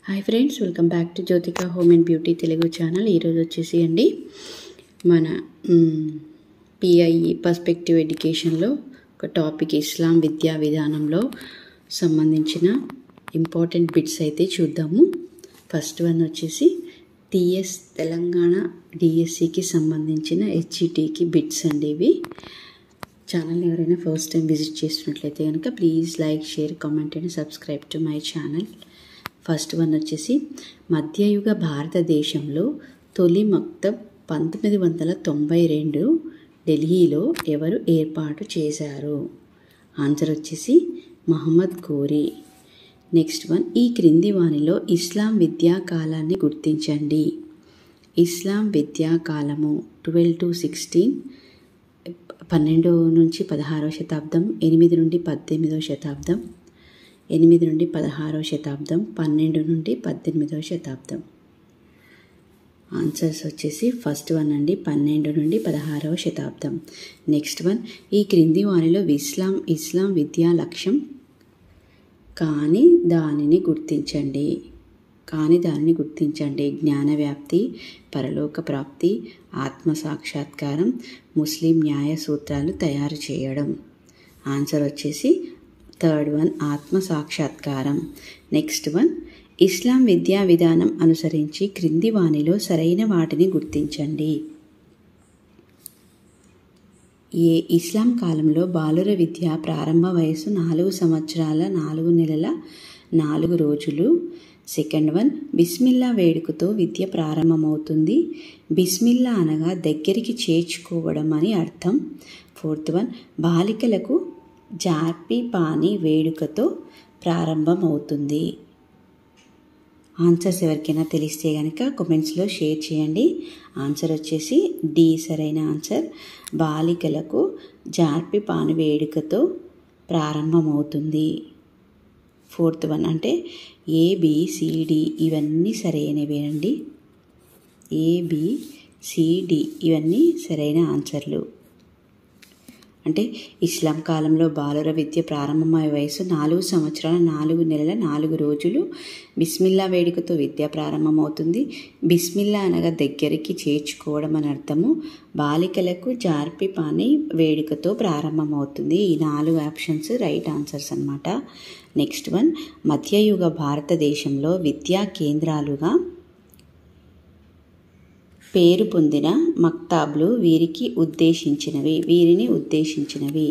hi friends welcome back to Jyothika home and beauty Telugu channel ఈరోజు వచ్చేసి అండి మన పిఐఈ పర్స్పెక్టివ్ ఎడ్యుకేషన్లో ఒక టాపిక్ ఇస్లాం విద్యా విధానంలో సంబంధించిన ఇంపార్టెంట్ బిట్స్ అయితే చూద్దాము ఫస్ట్ వన్ వచ్చేసి టిఎస్ తెలంగాణ డిఎస్సికి సంబంధించిన హెచ్ఈటీకి బిట్స్ అండి ఇవి ఛానల్ని ఎవరైనా ఫస్ట్ టైం విజిట్ చేస్తున్నట్లయితే కనుక please like share comment and subscribe to my channel first one వచ్చేసి మధ్యయుగ భారతదేశంలో తొలి మక్తబ్ పంతొమ్మిది వందల తొంభై రెండు ఢిల్లీలో ఎవరు ఏర్పాటు చేశారు ఆన్సర్ వచ్చేసి మహమ్మద్ ఘోరీ నెక్స్ట్ వన్ ఈ క్రింది వానిలో ఇస్లాం విద్యా కాలాన్ని గుర్తించండి ఇస్లాం విద్యా కాలము ట్వెల్వ్ టు సిక్స్టీన్ పన్నెండు నుంచి పదహారవ శతాబ్దం ఎనిమిది నుండి పద్దెనిమిదవ శతాబ్దం ఎనిమిది నుండి పదహారవ శతాబ్దం పన్నెండు నుండి పద్దెనిమిదవ శతాబ్దం ఆన్సర్స్ వచ్చేసి ఫస్ట్ వన్ అండి పన్నెండు నుండి పదహారవ శతాబ్దం నెక్స్ట్ వన్ ఈ క్రింది వారిలో ఇస్లాం ఇస్లాం విద్యా లక్ష్యం కానీ దానిని గుర్తించండి కానీ దానిని గుర్తించండి జ్ఞాన వ్యాప్తి పరలోక ప్రాప్తి ఆత్మ సాక్షాత్కారం ముస్లిం న్యాయ సూత్రాలు తయారు చేయడం ఆన్సర్ వచ్చేసి థర్డ్ వన్ ఆత్మ సాక్షాత్కారం నెక్స్ట్ వన్ ఇస్లాం విద్యా విధానం అనుసరించి క్రింది వానిలో సరైన వాటిని గుర్తించండి ఏ ఇస్లాం కాలంలో బాలుర విద్య ప్రారంభ వయసు నాలుగు సంవత్సరాల నాలుగు నెలల నాలుగు రోజులు సెకండ్ వన్ బిస్మిల్లా వేడుకతో విద్య ప్రారంభమవుతుంది బిస్మిల్లా అనగా దగ్గరికి చేర్చుకోవడం అని అర్థం ఫోర్త్ వన్ బాలికలకు జార్పి పాని వేడుకతో ప్రారంభమవుతుంది ఆన్సర్స్ ఎవరికైనా తెలిస్తే కనుక కామెంట్స్లో షేర్ చేయండి ఆన్సర్ వచ్చేసి డి సరైన ఆన్సర్ బాలికలకు జార్పి పాని వేడుకతో ప్రారంభమవుతుంది ఫోర్త్ వన్ అంటే ఏబిసిడి ఇవన్నీ సరైనవేనండి ఏబిసిడి ఇవన్నీ సరైన ఆన్సర్లు అంటే ఇస్లాం కాలంలో బాలుర విద్య ప్రారంభమయ్యే వయసు నాలుగు సంవత్సరాల నాలుగు నెలల నాలుగు రోజులు బిస్మిల్లా వేడుకతో విద్య ప్రారంభమవుతుంది బిస్మిల్లా అనగా దగ్గరికి చేర్చుకోవడం అని అర్థము బాలికలకు జార్పి పాని వేడుకతో ప్రారంభమవుతుంది ఈ నాలుగు ఆప్షన్స్ రైట్ ఆన్సర్స్ అనమాట నెక్స్ట్ వన్ మధ్యయుగ భారతదేశంలో విద్యా కేంద్రాలుగా పేరు పొందిన మక్తాబ్లు వీరికి ఉద్దేశించినవి వీరిని ఉద్దేశించినవి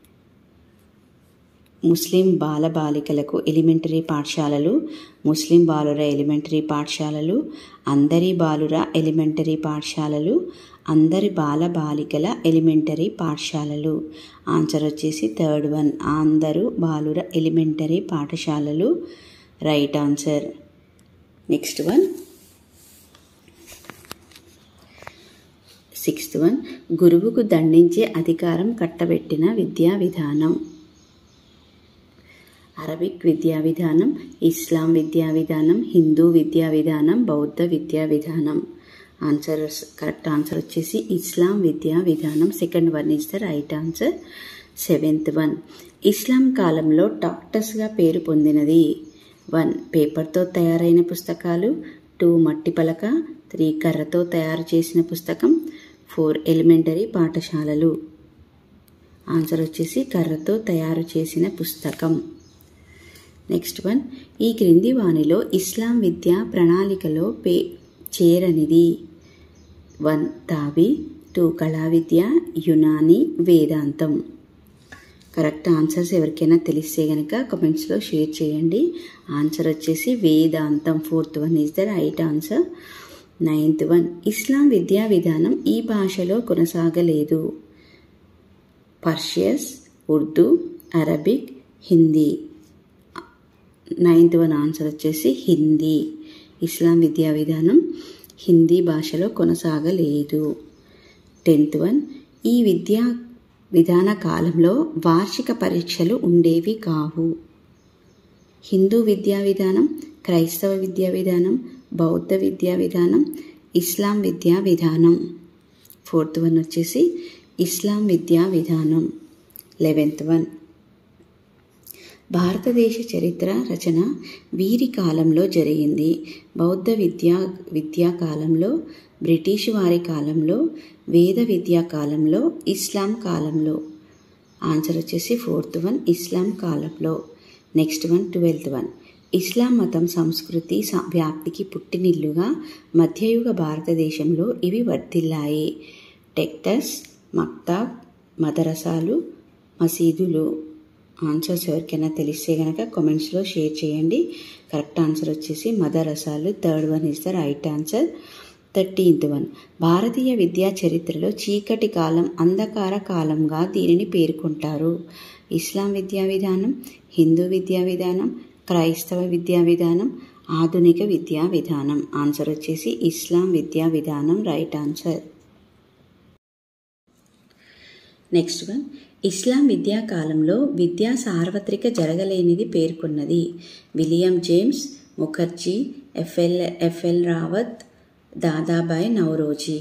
ముస్లిం బాలబాలికలకు ఎలిమెంటరీ పాఠశాలలు ముస్లిం బాలుర ఎలిమెంటరీ పాఠశాలలు అందరి బాలుర ఎలిమెంటరీ పాఠశాలలు అందరి బాల బాలికల ఎలిమెంటరీ పాఠశాలలు ఆన్సర్ వచ్చేసి థర్డ్ వన్ అందరూ బాలుర ఎలిమెంటరీ పాఠశాలలు right answer next one sixth one గురువుకు దండించే అధికారం కట్టబెట్టిన విద్యా విధానం అరబిక్ విద్యా విధానం ఇస్లాం విద్యా విధానం హిందూ విద్యా విధానం బౌద్ధ విద్యా విధానం ఆన్సర్ కరెక్ట్ ఆన్సర్ వచ్చేసి ఇస్లాం విద్యా విధానం second one is the right answer seventh one ఇస్లాం కాలంలో డాక్టర్స్గా పేరు పొందినది వన్ పేపర్తో తయారైన పుస్తకాలు టూ మట్టి పలక త్రీ కర్రతో తయారు చేసిన పుస్తకం ఫోర్ ఎలిమెంటరీ పాఠశాలలు ఆన్సర్ వచ్చేసి కర్రతో తయారు చేసిన పుస్తకం నెక్స్ట్ వన్ ఈ క్రింది వానిలో ఇస్లాం విద్యా ప్రణాళికలో పే చేరనిది వన్ తాబి టూ కళా విద్య యునాని వేదాంతం కరెక్ట్ ఆన్సర్స్ ఎవరికైనా తెలిస్తే కనుక కమెంట్స్లో షేర్ చేయండి ఆన్సర్ వచ్చేసి వేదాంతం fourth one is the right answer ninth one ఇస్లాం విద్యా విధానం ఈ భాషలో కొనసాగలేదు పర్షియస్ Urdu Arabic Hindi ninth one answer వచ్చేసి హిందీ ఇస్లాం విద్యా విధానం హిందీ భాషలో కొనసాగలేదు టెన్త్ వన్ ఈ విద్యా విధాన కాలంలో వార్షిక పరీక్షలు ఉండేవి కావు హిందూ విద్యా విధానం క్రైస్తవ విద్యా విధానం బౌద్ధ విద్యా విధానం ఇస్లాం విద్యా విధానం ఫోర్త్ వన్ వచ్చేసి ఇస్లాం విద్యా విధానం లెవెన్త్ వన్ భారతదేశ చరిత్ర రచన వీరి కాలంలో జరిగింది బౌద్ధ విద్యా విద్యా కాలంలో బ్రిటిష్ వారి కాలంలో వేద విద్యా కాలంలో ఇస్లాం కాలంలో ఆన్సర్ వచ్చేసి ఫోర్త్ వన్ ఇస్లాం కాలంలో నెక్స్ట్ వన్ ట్వెల్త్ వన్ ఇస్లాం మతం సంస్కృతి వ్యాప్తికి పుట్టినిల్లుగా మధ్యయుగ భారతదేశంలో ఇవి వర్ధిల్లాయి టెక్టస్ మక్తాబ్ మదరసాలు మసీదులు ఆన్సర్స్ ఎవరికైనా తెలిస్తే కనుక కామెంట్స్లో షేర్ చేయండి కరెక్ట్ ఆన్సర్ వచ్చేసి మదరసాలు third one is the right answer thirteenth one భారతీయ విద్యా చరిత్రలో చీకటి కాలం అంధకార కాలంగా దీనిని పేర్కొంటారు ఇస్లాం విద్యా విధానం హిందూ విద్యా విధానం క్రైస్తవ విద్యా విధానం ఆధునిక విద్యా విధానం ఆన్సర్ వచ్చేసి ఇస్లాం విద్యా విధానం రైట్ ఆన్సర్ నెక్స్ట్ వన్ ఇస్లాం విద్యా కాలంలో విద్యా సార్వత్రిక జరగలేనిది పేర్కొన్నది William James Mukherjee FL FL Rawat Dadabhai Naoroji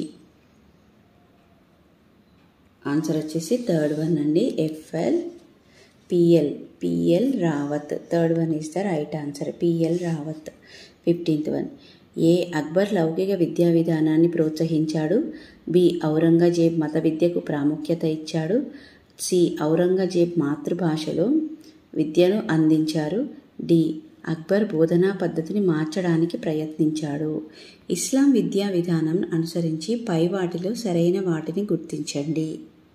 answer వచ్చేసి థర్డ్ వన్ అండి FL PL PL Rawat third one is the right answer PL Rawat fifteenth one A Akbar లౌకిక విద్యా విధానాన్ని ప్రోత్సహించాడు బి ఔరంగజేబ్ మత విద్యకు ప్రాముఖ్యత ఇచ్చాడు సి ఔరంగజేబ్ మాతృభాషలో విద్యను అందించారు డి అక్బర్ బోధనా పద్ధతిని మార్చడానికి ప్రయత్నించాడు ఇస్లాం విద్యా విధానం అనుసరించి పై వాటిలో సరైన వాటిని గుర్తించండి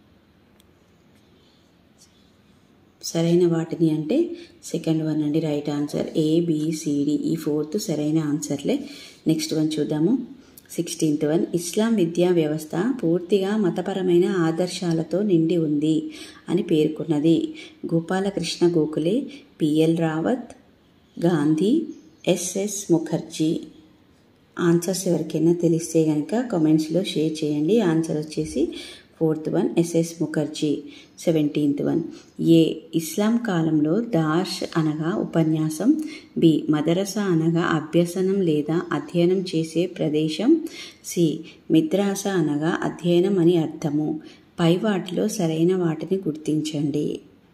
సరైన వాటిని అంటే సెకండ్ వన్ అండి రైట్ ఆన్సర్ ఏబిసిడి ఈ ఫోర్త్ సరైన ఆన్సర్లే నెక్స్ట్ వన్ చూద్దాము సిక్స్టీన్త్ వన్ ఇస్లాం విద్యా వ్యవస్థ పూర్తిగా మతపరమైన ఆదర్శాలతో నిండి ఉంది అని పేర్కొన్నది Gopalakrishna Gokhale PL Rawat Gandhi SS Mukherjee answers ఎవరికైనా తెలిస్తే కనుక కామెంట్స్లో షేర్ చేయండి ఆన్సర్ వచ్చేసి fourth one SS Mukherjee seventeenth one A ఇస్లాం కాలంలో దార్ష్ అనగా ఉపన్యాసం బి మదరసా అనగా అభ్యసనం లేదా అధ్యయనం చేసే ప్రదేశం సి మిద్రాస అనగా అధ్యయనం అని అర్థము పై వాటిలో సరైన వాటిని గుర్తించండి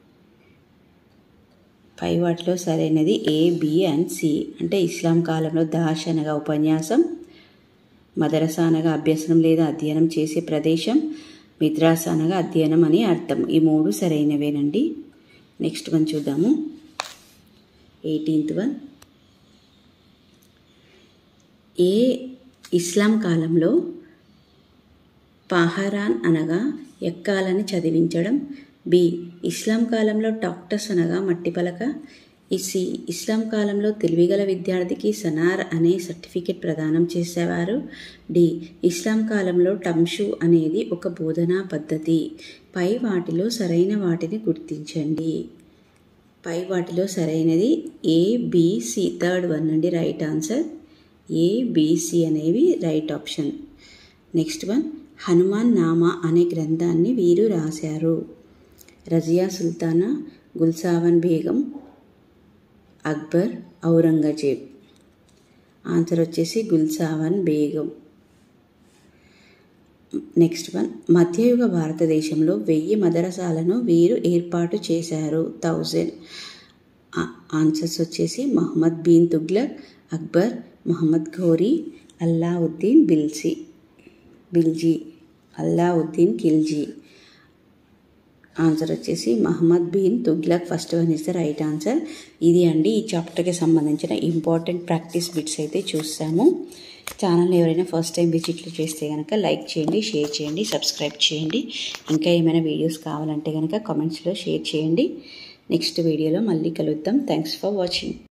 పై వాటిలో సరైనది ఏ బి అండ్ సి అంటే ఇస్లాం కాలంలో దాష్ అనగా ఉపన్యాసం మదరసా అనగా అభ్యసనం లేదా అధ్యయనం చేసే ప్రదేశం మిద్రాస అనగా అధ్యయనం అని అర్థం ఈ మూడు సరైనవేనండి నెక్స్ట్ వన్ చూద్దాము ఎయిటీన్త్ వన్ ఏ ఇస్లాం కాలంలో పాహరాన్ అనగా ఎక్కాలని చదివించడం బి ఇస్లాం కాలంలో డాక్టర్స్ అనగా మట్టి పలక సి ఇస్లాం కాలంలో తెలివిగల విద్యార్థికి సనార్ అనే సర్టిఫికెట్ ప్రదానం చేసేవారు డి ఇస్లాం కాలంలో టంషు అనేది ఒక బోధనా పద్ధతి పై వాటిలో సరైన వాటిని గుర్తించండి పై వాటిలో సరైనది ఏబిసి థర్డ్ వన్ అండి రైట్ ఆన్సర్ ఏబిసి అనేవి right option next one Hanuman Nama అనే గ్రంథాన్ని వీరు రాశారు రజియా సుల్తానా గుల్సావన్ బేగం అక్బర్ ఔరంగజేబ్ ఆన్సర్ వచ్చేసి గుల్సావన్ బేగం నెక్స్ట్ వన్ మధ్యయుగ భారతదేశంలో వెయ్యి మదరసాలను వీరు ఏర్పాటు చేశారు థౌజండ్ ఆన్సర్స్ వచ్చేసి మహమ్మద్ బీన్ తుగ్లక్ అక్బర్ మహమ్మద్ ఘోరీ అల్లావుద్దీన్ బిల్సి బిల్జీ అల్లావుద్దీన్ ఖిల్జీ ఆన్సర్ వచ్చేసి Muhammad bin Tughlaq first one is the right answer ఇది అండి ఈ చాప్టర్కి సంబంధించిన ఇంపార్టెంట్ ప్రాక్టీస్ బిట్స్ అయితే చూసాము ఛానల్ ఎవరైనా ఫస్ట్ టైం విజిట్లు చేస్తే కనుక లైక్ చేయండి షేర్ చేయండి సబ్స్క్రైబ్ చేయండి ఇంకా ఏమైనా వీడియోస్ కావాలంటే కనుక కామెంట్స్లో షేర్ చేయండి నెక్స్ట్ వీడియోలో మళ్ళీ కలుద్దాం థ్యాంక్స్ ఫర్ వాచింగ్